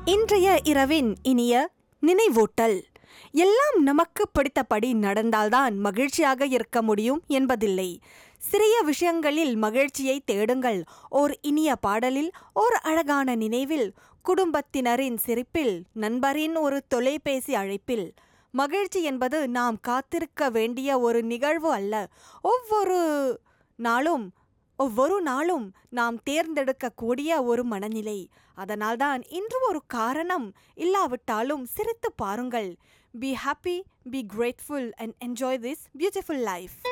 இன்றைய இரவின் இனிய நினைவூட்டல் எல்லாம் நமக்கு பிடித்தபடி நடந்தால்தான் மகிழ்ச்சியாக இருக்க முடியும் என்பதில்லை சிறிய விஷயங்களில் மகிழ்ச்சியை தேடுங்கள் ஓர் இனிய பாடலில் ஓர் அழகான நினைவில் குடும்பத்தினரின் சிரிப்பில் நண்பரின் ஒரு தொலைபேசி அழைப்பில் மகிழ்ச்சி என்பது நாம் காத்திருக்க வேண்டிய ஒரு நிகழ்வு அல்ல ஒவ்வொரு நாளும் ஒவ்வொரு நாளும் நாம் தேர்ந்தெடுக்கக்கூடிய ஒரு மனநிலை அதனால்தான் இன்று ஒரு காரணம் இல்லாவிட்டாலும் சிரித்து பாருங்கள் be happy be grateful and enjoy this beautiful life